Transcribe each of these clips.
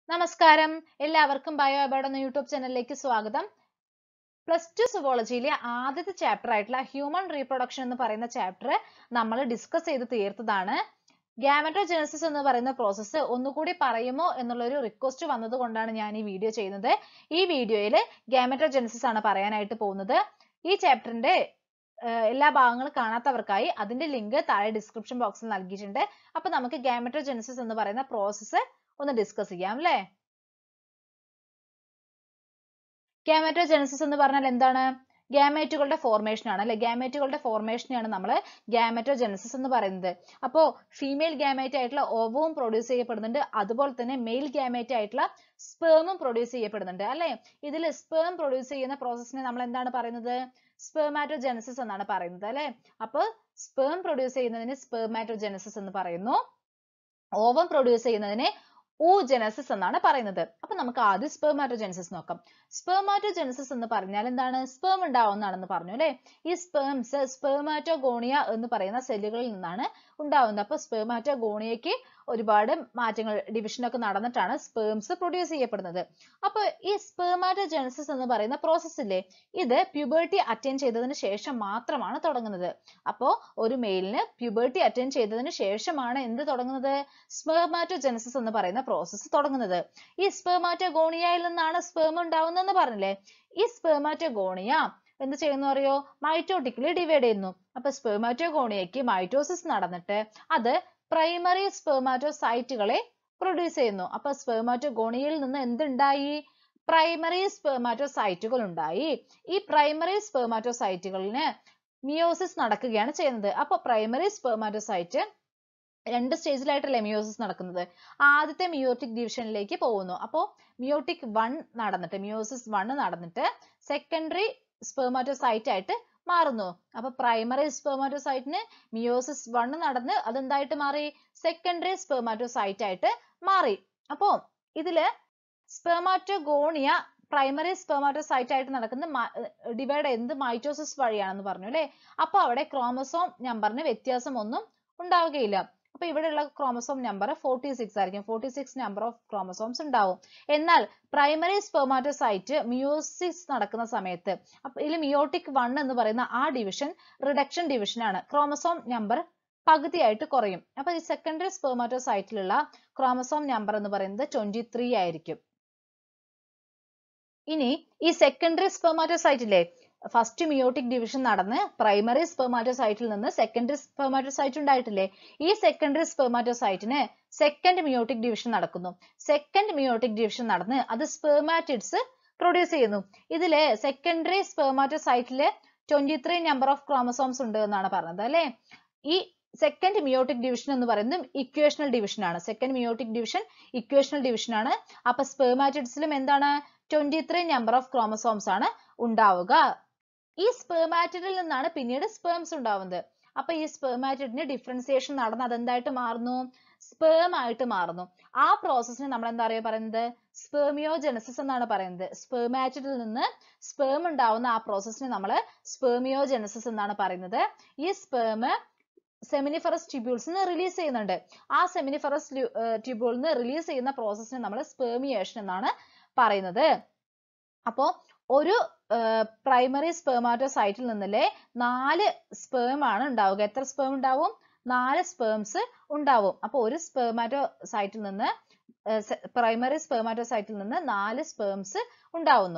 നമസ്കാരം എല്ലാവർക്കും bio aboard എന്ന യൂട്യൂബ് ചാനലിലേക്ക് സ്വാഗതം പ്ലസ് ടു സുവോളജിയിലെ ആദ്യത്തെ ചാപ്റ്റർ ആയിട്ടുള്ള ഹ്യൂമൻ റീപ്രൊഡക്ഷൻ എന്ന് പറയുന്ന ചാപ്റ്റർ നമ്മൾ ഡിസ്കസ് ചെയ്ത് തീർത്തതാണ് ഗാമറ്റോജെനസിസ് എന്ന് പറയുന്ന പ്രോസസ്സ് ഒന്നുകൂടി പറയുമോ എന്നുള്ള ഒരു റിക്വസ്റ്റ് വന്നത് കൊണ്ടാണ് ഞാൻ ഈ വീഡിയോ ചെയ്യുന്നത് ഈ വീഡിയോയിൽ ഗാമറ്റോജെനസിസ് ആണ് പറയാനായിട്ട് പോകുന്നത് ഈ ചാപ്റ്ററിന്റെ എല്ലാ ഭാഗങ്ങളും കാണാത്തവർക്കായി അതിന്റെ ലിങ്ക് താഴെ ഡിസ്ക്രിപ്ഷൻ ബോക്സിൽ നൽകിയിട്ടുണ്ട് അപ്പൊ നമുക്ക് ഗാമറ്റോജെനസിസ് എന്ന് പറയുന്ന പ്രോസസ്സ് ഒന്ന് ഡിസ്കസ് ചെയ്യാം അല്ലേ ഗാമറ്റോജെനസിസ് എന്ന് പറഞ്ഞാൽ എന്താണ് ഗാമേറ്റുകളുടെ ഫോർമേഷൻ ആണ് അല്ലെ ഗാമേറ്റുകളുടെ ഫോർമേഷനെയാണ് നമ്മൾ ഗാമറ്റോജെനസിസ് എന്ന് പറയുന്നത് അപ്പോ ഫീമെയിൽ ഗാമേറ്റ് ആയിട്ടുള്ള ഓവവും പ്രൊഡ്യൂസ് ചെയ്യപ്പെടുന്നുണ്ട് അതുപോലെ തന്നെ മെയിൽ ഗാമേറ്റ് ആയിട്ടുള്ള സ്പേമും പ്രൊഡ്യൂസ് ചെയ്യപ്പെടുന്നുണ്ട് അല്ലെ ഇതിൽ സ്പേം പ്രൊഡ്യൂസ് ചെയ്യുന്ന പ്രോസസ്സിനെ നമ്മൾ എന്താണ് പറയുന്നത് സ്പെർമാറ്റോജെനസിസ് എന്നാണ് പറയുന്നത് അല്ലെ അപ്പൊ സ്പേം പ്രൊഡ്യൂസ് ചെയ്യുന്നതിന് സ്പെർമാറ്റോജെനസിസ് എന്ന് പറയുന്നു ഓവം പ്രൊഡ്യൂസ് ചെയ്യുന്നതിനെ oogenesis എന്നാണ് പറയുന്നത് അപ്പൊ നമുക്ക് ആദ്യം spermatogenesis നോക്കാം spermatogenesis എന്ന് പറഞ്ഞാൽ എന്താണ് sperm ഉണ്ടാവുന്നതാണെന്ന് പറഞ്ഞു അല്ലെ ഈ sperms spermatogonia എന്ന് പറയുന്ന സെല്ലുകളിൽ നിന്നാണ് ഉണ്ടാവുന്നത് അപ്പൊ spermatogoniയക്ക് ഒരുപാട് മാറ്റങ്ങൾ ഡിവിഷൻ ഒക്കെ നടന്നിട്ടാണ് sperms പ്രൊഡ്യൂസ് ചെയ്യപ്പെടുന്നത് അപ്പൊ ഈ spermatogenesis എന്ന് പറയുന്ന പ്രോസസ് ഇല്ലേ ഇത് puberty attain ചെയ്തതിന് ശേഷം മാത്രമാണ് തുടങ്ങുന്നത് അപ്പോ ഒരു മെയിലിന് puberty attain ചെയ്തതിന് ശേഷമാണ് എന്ത് തുടങ്ങുന്നത് spermatogenesis എന്ന് പറയുന്ന പ്രോസസ്സ് തുടങ്ങുന്നത് ഈ spermatogoniaയിൽ നിന്നാണ് sperm ഉണ്ടാവുന്നതെന്ന് പറഞ്ഞില്ലേ ഈ spermatogonia എന്ത് ചെയ്യുന്നു അറിയോ മൈറ്റോട്ടിക്കലി ഡിവൈഡ് ചെയ്യുന്നു അപ്പൊ spermatogoniയക്ക് മൈറ്റോസിസ് നടന്നിട്ട് അത് പ്രൈമറി സ്പെർമാറ്റോസൈറ്റുകളെ പ്രൊഡ്യൂസ് ചെയ്യുന്നു അപ്പൊ സ്പെർമാറ്റോഗോണിയയിൽ നിന്ന് എന്തുണ്ടായി പ്രൈമറി സ്പെർമാറ്റോസൈറ്റുകൾ ഉണ്ടായി ഈ പ്രൈമറി സ്പെർമാറ്റോസൈറ്റുകളിന് മിയോസിസ് നടക്കുകയാണ് ചെയ്യുന്നത് അപ്പൊ പ്രൈമറി സ്പെർമാറ്റോസൈറ്റ് രണ്ട് സ്റ്റേജിലായിട്ടല്ലേ മിയോസിസ് നടക്കുന്നത് ആദ്യത്തെ മിയോട്ടിക് ഡിവിഷനിലേക്ക് പോകുന്നു അപ്പോ മിയോട്ടിക് വൺ നടന്നിട്ട് മിയോസിസ് വൺ നടന്നിട്ട് സെക്കൻഡറി സ്പെർമാറ്റോസൈറ്റ് ആയിട്ട് മാറുന്നു അപ്പൊ പ്രൈമറി സ്പെർമാറ്റോസൈറ്റിന് മിയോസിസ് വൺ നടന്ന് അതെന്തായിട്ട് മാറി സെക്കൻഡറി സ്പെർമാറ്റോസൈറ്റ് ആയിട്ട് മാറി അപ്പോ ഇതില് സ്പെർമാറ്റോഗോണിയ പ്രൈമറി സ്പെർമാറ്റോസൈറ്റ് ആയിട്ട് നടക്കുന്ന ഡിവൈഡ് എന്ത് മൈറ്റോസിസ് വഴിയാണെന്ന് പറഞ്ഞു അല്ലെ അപ്പൊ അവിടെ ക്രോമസോം നമ്പറിന് വ്യത്യാസം ഒന്നും ഉണ്ടാവുകയില്ല അപ്പൊ ഇവിടെയുള്ള ക്രോമസോം നമ്പർ ഫോർട്ടി സിക്സ് ആയിരിക്കും forty six number of chromosomes ഉണ്ടാവും എന്നാൽ പ്രൈമറി സ്പെർമാറ്റോസൈറ്റ് മിയോസിസ് നടക്കുന്ന സമയത്ത് അപ്പൊ ഇതിൽ മിയോട്ടിക് വൺ എന്ന് പറയുന്ന ആ ഡിവിഷൻ റിഡക്ഷൻ ഡിവിഷൻ ആണ് ക്രോമസോം നമ്പർ പകുതിയായിട്ട് കുറയും അപ്പൊ ഈ സെക്കൻഡറി സ്പെർമാറ്റോസൈറ്റിലുള്ള ക്രോമസോം നമ്പർ എന്ന് പറയുന്നത് ട്വന്റി ത്രീ ആയിരിക്കും ഇനി ഈ സെക്കൻഡറി സ്പെർമാറ്റോസൈറ്റിലെ ഫസ്റ്റ് മിയോട്ടിക് ഡിവിഷൻ നടന്ന് പ്രൈമറി സ്പെർമാറ്റോസൈറ്റിൽ നിന്ന് സെക്കൻഡറി സ്പെർമാറ്റോസൈറ്റ് ഉണ്ടായിട്ടില്ലേ ഈ സെക്കൻഡറി സ്പെർമാറ്റോസൈറ്റിന് സെക്കൻഡ് മിയോട്ടിക് ഡിവിഷൻ നടക്കുന്നു സെക്കൻഡ് മിയോട്ടിക് ഡിവിഷൻ നടന്ന് അത് സ്പെർമാറ്റിഡ്സ് പ്രൊഡ്യൂസ് ചെയ്യുന്നു ഇതില് സെക്കൻഡറി സ്പെർമാറ്റോസൈറ്റില് twenty three number of chromosomes ഉണ്ട് എന്നാണ് പറഞ്ഞത് അല്ലെ ഈ സെക്കൻഡ് മിയോട്ടിക് ഡിവിഷൻ എന്ന് പറയുന്നത് ഇക്വേഷണൽ ഡിവിഷൻ ആണ് second meiotic division equational division ആണ് അപ്പൊ സ്പെർമാറ്റിഡ്സിലും എന്താണ് twenty three number of chromosomes ആണ് ഉണ്ടാവുക ഈ സ്പെർമാറ്റിഡിൽ നിന്നാണ് പിന്നീട് സ്പേംസ് ഉണ്ടാവുന്നത് അപ്പൊ ഈ സ്പെർമാറ്റിഡിന് ഡിഫറൻസിയേഷൻ നടന്ന് അതെന്തായിട്ട് മാറുന്നു സ്പേം ആയിട്ട് മാറുന്നു ആ പ്രോസസ്സിനെ നമ്മൾ എന്താ പറയുക പറയുന്നത് സ്പെർമിയോജെനസിസ് എന്നാണ് പറയുന്നത് സ്പെർമാറ്റിഡിൽ നിന്ന് സ്പേം ഉണ്ടാവുന്ന ആ പ്രോസസ്സിനെ നമ്മൾ സ്പെർമിയോജെനസിസ് എന്നാണ് പറയുന്നത് ഈ സ്പേം സെമിനിഫറസ് ട്യൂബ്യൂൾസ് നിന്ന് റിലീസ് ചെയ്യുന്നുണ്ട് ആ സെമിനിഫറസ് ട്യൂബ്യൂളിൽ നിന്ന് റിലീസ് ചെയ്യുന്ന പ്രോസസ്സിനെ നമ്മൾ സ്പെർമിയേഷൻ എന്നാണ് പറയുന്നത് അപ്പോ ഒരു പ്രൈമറി സ്പെർമാറ്റോസൈറ്റിൽ നിന്നല്ലേ നാല് സ്പേം ആണ് ഉണ്ടാവുക എത്ര സ്പേം ഉണ്ടാവും നാല് സ്പേംസ് ഉണ്ടാവും അപ്പൊ ഒരു സ്പെർമാറ്റോസൈറ്റിൽ നിന്ന് പ്രൈമറി സ്പെർമാറ്റോസൈറ്റിൽ നിന്ന് നാല് സ്പേംസ് ഉണ്ടാവുന്നു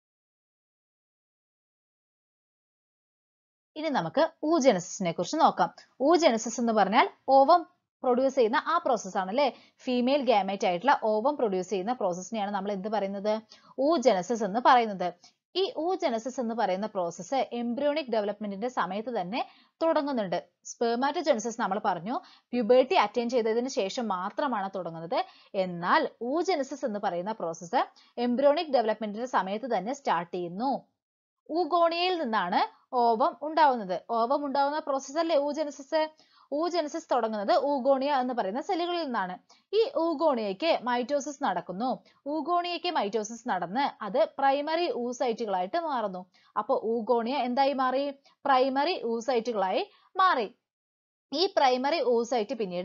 ഇനി നമുക്ക് ഊജെനസിസിനെ കുറിച്ച് നോക്കാം ഊജെനസിസ് എന്ന് പറഞ്ഞാൽ ഓവം പ്രൊഡ്യൂസ് ചെയ്യുന്ന ആ പ്രോസസ് ആണ് അല്ലെ ഫീമെയിൽ ഗാമേറ്റ് ആയിട്ടുള്ള ഓവം പ്രൊഡ്യൂസ് ചെയ്യുന്ന പ്രോസസ്സിനെയാണ് നമ്മൾ എന്ത് പറയുന്നത് ഊജെനസിസ് എന്ന് പറയുന്നത് ഈ ഊജെനസിസ് എന്ന് പറയുന്ന പ്രോസസ്സ് എംബ്രിയോണിക് ഡെവലപ്മെന്റിന്റെ സമയത്ത് തന്നെ തുടങ്ങുന്നുണ്ട് സ്പെർമാറ്റോജെനസിസ് നമ്മൾ പറഞ്ഞു പ്യൂബേർട്ടി അറ്റൈൻ ചെയ്തതിന് ശേഷം മാത്രമാണ് തുടങ്ങുന്നത് എന്നാൽ ഊജെനസിസ് എന്ന് പറയുന്ന പ്രോസസ്സ് എംബ്രിയോണിക് ഡെവലപ്മെന്റിന്റെ സമയത്ത് തന്നെ സ്റ്റാർട്ട് ചെയ്യുന്നു ഊഗോണിയയിൽ നിന്നാണ് ഓവം ഉണ്ടാവുന്നത് ഓവം ഉണ്ടാവുന്ന പ്രോസസ്സ് അല്ലേ ഊജെനസിസ് ഊജെനസിസ് തുടങ്ങുന്നത് ഊഗോണിയ എന്ന് പറയുന്ന സെല്ലുകളിൽ നിന്നാണ് ഈ ഊഗോണിയയ്ക്ക് മൈറ്റോസിസ് നടക്കുന്നു ഊഗോണിയയ്ക്ക് മൈറ്റോസിസ് നടന്ന് അത് പ്രൈമറി ഊസൈറ്റുകളായിട്ട് മാറുന്നു അപ്പോൾ ഊഗോണിയ എന്തായി മാറി പ്രൈമറി ഊസൈറ്റുകളായി മാറി ഈ പ്രൈമറി oocyte പിന്നീട്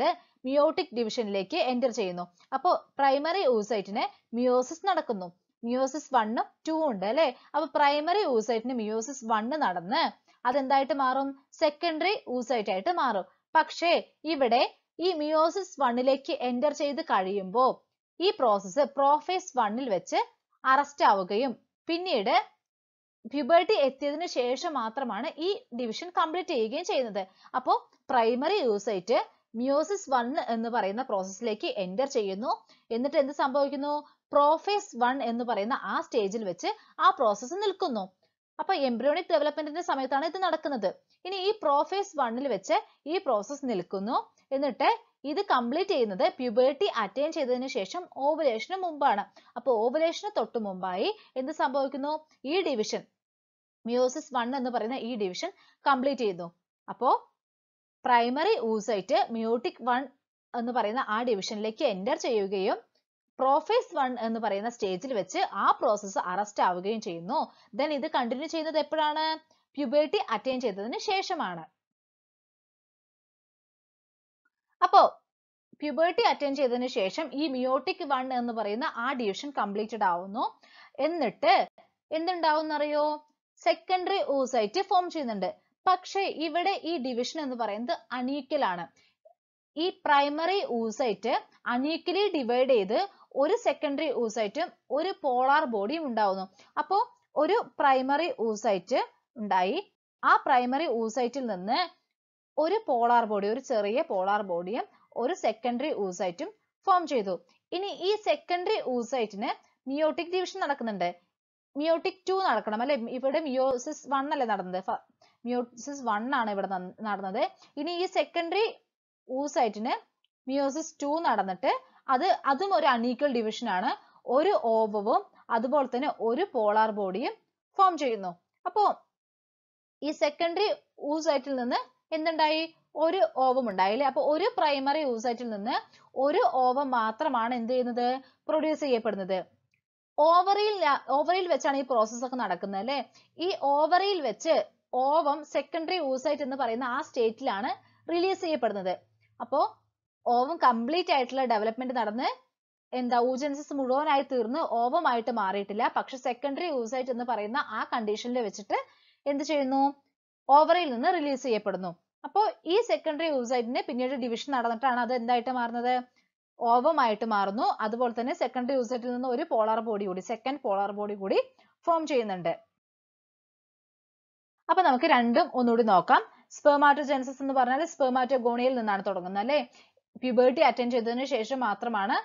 മിയോട്ടിക് ഡിവിഷനിലേക്ക് എൻ്റർ ചെയ്യുന്നു അപ്പോൾ പ്രൈമറി oocyte മിയോസിസ് നടക്കുന്നു മിയോസിസ് വണ്ണും ടൂ ഉണ്ട് അല്ലേ അപ്പൊ പ്രൈമറി oocyte മിയോസിസ് വണ്ണ് നടന്ന് അതെന്തായിട്ട് മാറും സെക്കൻഡറി oocyte ആയിട്ട് മാറും പക്ഷേ ഇവിടെ ഈ മിയോസിസ് വണ്ണിലേക്ക് എൻ്റർ ചെയ്ത് കഴിയുമ്പോൾ ഈ പ്രോസസ്സ് പ്രോഫേസ് വണ്ണിൽ വെച്ച് അറസ്റ്റ് ആവുകയും പിന്നീട് പ്യൂബർട്ടി എത്തിയതിനു ശേഷം മാത്രമാണ് ഈ ഡിവിഷൻ കംപ്ലീറ്റ് ചെയ്യുകയും ചെയ്യുന്നത് അപ്പോൾ പ്രൈമറി oocyte മിയോസിസ് വൺ എന്ന് പറയുന്ന പ്രോസസ്സിലേക്ക് എൻ്റർ ചെയ്യുന്നു എന്നിട്ട് എന്ത് സംഭവിക്കുന്നു പ്രോഫേസ് വൺ എന്ന് പറയുന്ന ആ സ്റ്റേജിൽ വെച്ച് ആ പ്രോസസ്സ് നിൽക്കുന്നു അപ്പൊ എംബ്രിയോണിക് ഡെവലപ്മെന്റിന്റെ സമയത്താണ് ഇത് നടക്കുന്നത് ഇനി ഈ പ്രോഫേസ് വണ്ണിൽ വെച്ച് ഈ പ്രോസസ്സ് നിൽക്കുന്നു എന്നിട്ട് ഇത് കംപ്ലീറ്റ് ചെയ്യുന്നത് പ്യൂബർട്ടി അറ്റൈൻ ചെയ്തതിനു ശേഷം ഓവുലേഷന് മുമ്പാണ് അപ്പോൾ ഓവുലേഷന് തൊട്ട് മുമ്പായി എന്ത് സംഭവിക്കുന്നു ഈ ഡിവിഷൻ മിയോസിസ് വൺ എന്ന് പറയുന്ന ഈ ഡിവിഷൻ കംപ്ലീറ്റ് ചെയ്യുന്നു അപ്പോ പ്രൈമറി oocyte മിയോട്ടിക് വൺ എന്ന് പറയുന്ന ആ ഡിവിഷനിലേക്ക് എൻ്റർ ചെയ്യുകയും പ്രോഫേസ് വൺ എന്ന് പറയുന്ന സ്റ്റേജിൽ വെച്ച് ആ പ്രോസസ്സ് അറസ്റ്റ് ആവുകയും ചെയ്യുന്നു ദെൻ ഇത് കണ്ടിന്യൂ ചെയ്യുന്നത് എപ്പോഴാണ് പ്യൂബർട്ടി അറ്റൈൻ ചെയ്തതിന് ശേഷമാണ് അപ്പോ പ്യൂബർട്ടി അറ്റൈൻ ചെയ്തതിന് ശേഷം ഈ മിയോട്ടിക് വൺ എന്ന് പറയുന്ന ആ ഡിവിഷൻ കംപ്ലീറ്റഡ് ആവുന്നു എന്നിട്ട് എന്തുണ്ടാവും അറിയോ സെക്കൻഡറി oocyte ഫോം ചെയ്യുന്നുണ്ട് പക്ഷേ ഇവിടെ ഈ ഡിവിഷൻ എന്ന് പറയുന്നത് അണീക്കൽ ആണ് ഈ പ്രൈമറി oocyte അണീക്കലി ഡിവൈഡ് ചെയ്ത് ഒരു സെക്കൻഡറി oocyte ഒരു പോളാർ ബോഡിയും ഉണ്ടാവുന്നു അപ്പോൾ ഒരു പ്രൈമറി oocyte ഉണ്ടായി ആ പ്രൈമറി oocyte ൽ നിന്ന് ഒരു പോളാർ ബോഡി ഒരു ചെറിയ പോളാർ ബോഡിയും ഒരു സെക്കൻഡറി oocyte ഫോം ചെയ്തു ഇനി ഈ സെക്കൻഡറി oocyte ന് മിയോട്ടിക് ഡിവിഷൻ നടക്കുന്നുണ്ട് മിയോട്ടിക് ടു നടക്കണം അല്ലെ ഇവിടെ മിയോസിസ് വൺ അല്ലേ നടന്നത് മിയോസിസ് വൺ ആണ് ഇവിടെ നന്ന- നടന്നത് ഇനി ഈ സെക്കൻഡറി oocyte ന് മിയോസിസ് ടു നടന്നിട്ട് അത് അതും ഒരു അണീക്വൽ ഡിവിഷൻ ആണ് ഒരു ഓവവും അതുപോലെ തന്നെ ഒരു പോളാർ ബോഡിയും ഫോം ചെയ്യുന്നു അപ്പോ ഈ സെക്കൻഡറി oocyte ൽ നിന്ന് എന്തുണ്ടായി ഒരു ഓവം ഉണ്ടായി അല്ലേ അപ്പൊ ഒരു പ്രൈമറി oocyte ൽ നിന്ന് ഒരു ഓവം മാത്രമാണ് എന്ത് ചെയ്യുന്നത് പ്രൊഡ്യൂസ് ചെയ്യപ്പെടുന്നത് ഓവറിയിൽ ഓവറിയിൽ വെച്ചാണ് ഈ പ്രോസസ് ഒക്കെ നടക്കുന്നത് അല്ലേ ഈ ഓവറിയിൽ വെച്ച് ഓവം സെക്കൻഡറി oocyte എന്ന് പറയുന്ന ആ സ്റ്റേറ്റിലാണ് റിലീസ് ചെയ്യപ്പെടുന്നത് അപ്പോ ഓവം കംപ്ലീറ്റ് ആയിട്ടുള്ള ഡെവലപ്മെന്റ് നടന്ന് എന്താ oogenesis മുഴുവനായി തീർന്ന് ഓവമായിട്ട് മാറിയിട്ടില്ല പക്ഷെ സെക്കൻഡറി oocyte എന്ന് പറയുന്ന ആ കണ്ടീഷനിൽ വെച്ചിട്ട് എന്ത് ചെയ്യുന്നു ഓവറിൽ നിന്ന് റിലീസ് ചെയ്യപ്പെടുന്നു അപ്പോ ഈ സെക്കൻഡറി oocyte ന് പിന്നീട് ഡിവിഷൻ നടന്നിട്ടാണ് അത് എന്തായിട്ട് മാറുന്നത് ഓവമായിട്ട് മാറുന്നു അതുപോലെ തന്നെ സെക്കൻഡറി oocyte ൽ നിന്ന് ഒരു പോളാർ ബോഡി കൂടി സെക്കൻഡ് പോളാർ ബോഡി കൂടി ഫോം ചെയ്യുന്നുണ്ട് അപ്പൊ നമുക്ക് രണ്ടും ഒന്നുകൂടി നോക്കാം സ്പെർമാറ്റോജെനസിസ് എന്ന് പറഞ്ഞാൽ സ്പെർമാറ്റോഗോണിയയിൽ നിന്നാണ് തുടങ്ങുന്നത് അല്ലേ പ്യൂബർട്ടി അറ്റൻഡ് ചെയ്തതിനു ശേഷം മാത്രമാണ്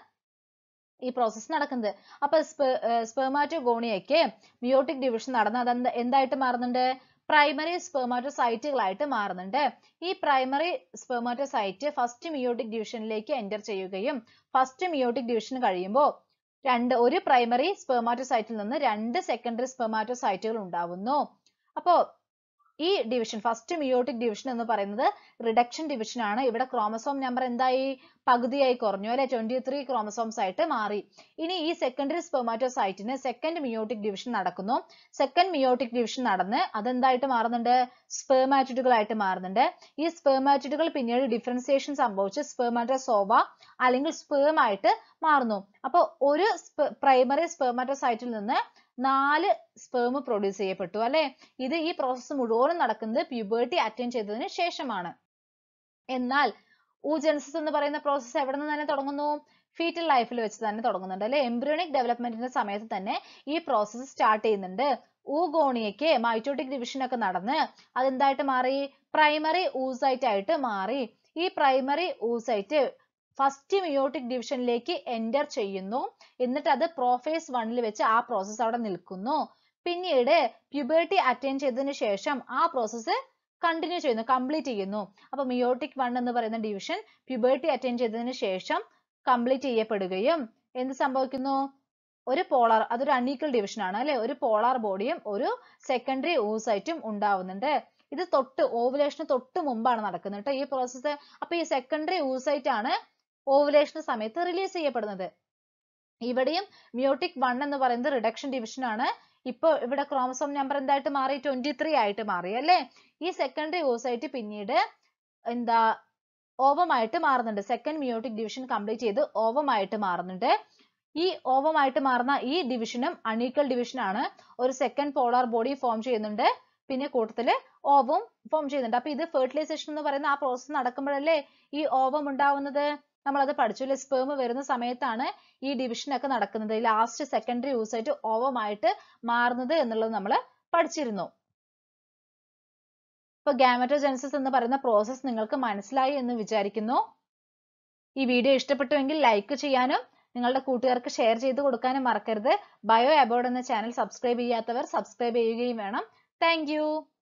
ഈ പ്രോസസ്സ് നടക്കുന്നത് അപ്പൊ സ്പെർമാറ്റോഗോണിയയ്ക്ക് മിയോട്ടിക് ഡിവിഷൻ നടന്ന് അത് എന്ത- എന്തായിട്ട് മാറുന്നുണ്ട് പ്രൈമറി സ്പെർമാറ്റോസൈറ്റുകളായിട്ട് മാറുന്നുണ്ട് ഈ പ്രൈമറി സ്പെർമാറ്റോസൈറ്റ് ഫസ്റ്റ് മിയോട്ടിക് ഡിവിഷനിലേക്ക് എൻ്റർ ചെയ്യുകയും ഫസ്റ്റ് മിയോട്ടിക് ഡിവിഷൻ കഴിയുമ്പോൾ രണ്ട് ഒരു പ്രൈമറി സ്പെർമാറ്റോസൈറ്റിൽ നിന്ന് രണ്ട് സെക്കൻഡറി സ്പെർമാറ്റോസൈറ്റുകൾ ഉണ്ടാവുന്നു അപ്പോ ഈ ഡിവിഷൻ ഫസ്റ്റ് മിയോട്ടിക് ഡിവിഷൻ എന്ന് പറയുന്നത് റിഡക്ഷൻ ഡിവിഷൻ ആണ് ഇവിടെ ക്രോമസോം നമ്പർ എന്തായി പകുതിയായി കുറഞ്ഞു അല്ലെ ട്വന്റി ത്രീ ക്രോമസോംസ് ആയിട്ട് മാറി ഇനി ഈ സെക്കൻഡറി സ്പെർമാറ്റോസൈറ്റിന് സെക്കൻഡ് മിയോട്ടിക് ഡിവിഷൻ നടക്കുന്നു സെക്കൻഡ് മിയോട്ടിക് ഡിവിഷൻ നടന്ന് അതെന്തായിട്ട് മാറുന്നുണ്ട് സ്പെർമാറ്റിഡുകളായിട്ട് മാറുന്നുണ്ട് ഈ സ്പെർമാറ്റിഡുകൾ പിന്നീട് ഡിഫറൻസിയേഷൻ സംഭവിച്ച് സ്പെർമാറ്റോസോവ അല്ലെങ്കിൽ sperm ആയിട്ട് മാറുന്നു അപ്പോൾ ഒരു പ്രൈമറി സ്പെർമാറ്റോസൈറ്റിൽ നിന്ന് നാല് sperm പ്രൊഡ്യൂസ് ചെയ്യപ്പെട്ടു അല്ലെ ഇത് ഈ പ്രോസസ്സ് മുഴുവനും നടക്കുന്നത് പ്യൂബർട്ടി അറ്റൈൻ ചെയ്തതിന് ശേഷമാണ് എന്നാൽ oogenesis എന്ന് പറയുന്ന പ്രോസസ്സ് എവിടെ നിന്ന് തന്നെ തുടങ്ങുന്നു ഫീറ്റൽ ലൈഫിൽ വെച്ച് തന്നെ തുടങ്ങുന്നുണ്ട് അല്ലെ എംബ്രിയോണിക് ഡെവലപ്മെന്റിന്റെ സമയത്ത് തന്നെ ഈ പ്രോസസ്സ് സ്റ്റാർട്ട് ചെയ്യുന്നുണ്ട് ഊഗോണിയയ്ക്ക് മൈറ്റോട്ടിക് ഡിവിഷൻ ഒക്കെ നടന്ന് അതെന്തായിട്ട് മാറി പ്രൈമറി oocyte ആയിട്ട് മാറി ഈ പ്രൈമറി oocyte ഫസ്റ്റ് മിയോട്ടിക് ഡിവിഷനിലേക്ക് എൻ്റർ ചെയ്യുന്നു എന്നിട്ട് അത് പ്രോഫേസ് വണ്ണിൽ വെച്ച് ആ പ്രോസസ്സ് അവിടെ നിൽക്കുന്നു പിന്നീട് പ്യൂബർട്ടി അറ്റൈൻ ചെയ്തതിനു ശേഷം ആ പ്രോസസ്സ് കണ്ടിന്യൂ ചെയ്യുന്നു കംപ്ലീറ്റ് ചെയ്യുന്നു അപ്പൊ മിയോട്ടിക് വൺ എന്ന് പറയുന്ന ഡിവിഷൻ പ്യൂബർട്ടി അറ്റൈൻ ചെയ്തതിനു ശേഷം കംപ്ലീറ്റ് ചെയ്യപ്പെടുകയും എന്ത് സംഭവിക്കുന്നു ഒരു പോളാർ അതൊരു അൺഈക്വൽ ഡിവിഷൻ ആണ് അല്ലെ ഒരു പോളാർ ബോഡിയും ഒരു സെക്കൻഡറി oocyte ഉം ഉണ്ടാവുന്നുണ്ട് ഇത് തൊട്ട് ഓവുലേഷന് തൊട്ട് മുമ്പാണ് നടക്കുന്നത് ട്ടോ ഈ പ്രോസസ്സ് അപ്പൊ ഈ സെക്കൻഡറി oocyte ആണ് ഓവുലേഷൻ സമയത്ത് റിലീസ് ചെയ്യപ്പെടുന്നത് ഇവിടെയും മിയോട്ടിക് വൺ എന്ന് പറയുന്നത് റിഡക്ഷൻ ഡിവിഷൻ ആണ് ഇപ്പൊ ഇവിടെ ക്രോമസോം നമ്പർ എന്തായിട്ട് മാറി ട്വന്റി ത്രീ ആയിട്ട് മാറി അല്ലേ ഈ സെക്കൻഡറി oocyte പിന്നീട് എന്താ ഓവമായിട്ട് മാറുന്നുണ്ട് സെക്കൻഡ് മിയോട്ടിക് ഡിവിഷൻ കംപ്ലീറ്റ് ചെയ്ത് ഓവമായിട്ട് മാറുന്നുണ്ട് ഈ ഓവമായിട്ട് മാറുന്ന ഈ ഡിവിഷനും അണീക്വൽ ഡിവിഷൻ ആണ് ഒരു സെക്കൻഡ് പോളാർ ബോഡി ഫോം ചെയ്യുന്നുണ്ട് പിന്നെ കൂട്ടത്തില് ഓവം ഫോം ചെയ്യുന്നുണ്ട് അപ്പൊ ഇത് ഫെർട്ടിലൈസേഷൻ എന്ന് പറയുന്ന ആ പ്രോസസ്സ് നടക്കുമ്പോഴല്ലേ ഈ ഓവം ഉണ്ടാവുന്നത് നമ്മൾ അത് പഠിച്ചു അല്ലെ സ്പേം വരുന്ന സമയത്താണ് ഈ ഡിവിഷൻ ഒക്കെ നടക്കുന്നത് ലാസ്റ്റ് സെക്കൻഡറി യൂസായിട്ട് ഓവമായിട്ട് മാറുന്നത് എന്നുള്ളത് നമ്മൾ പഠിച്ചിരുന്നു ഇപ്പൊ ഗാമറ്റോജെനസിസ് എന്ന് പറയുന്ന പ്രോസസ്സ് നിങ്ങൾക്ക് മനസ്സിലായി എന്ന് വിചാരിക്കുന്നു ഈ വീഡിയോ ഇഷ്ടപ്പെട്ടുവെങ്കിൽ ലൈക്ക് ചെയ്യാനും നിങ്ങളുടെ കൂട്ടുകാർക്ക് ഷെയർ ചെയ്ത് കൊടുക്കാനും മറക്കരുത് ബയോ അബോർഡ് എന്ന ചാനൽ സബ്സ്ക്രൈബ് ചെയ്യാത്തവർ സബ്സ്ക്രൈബ് ചെയ്യുകയും വേണം താങ്ക്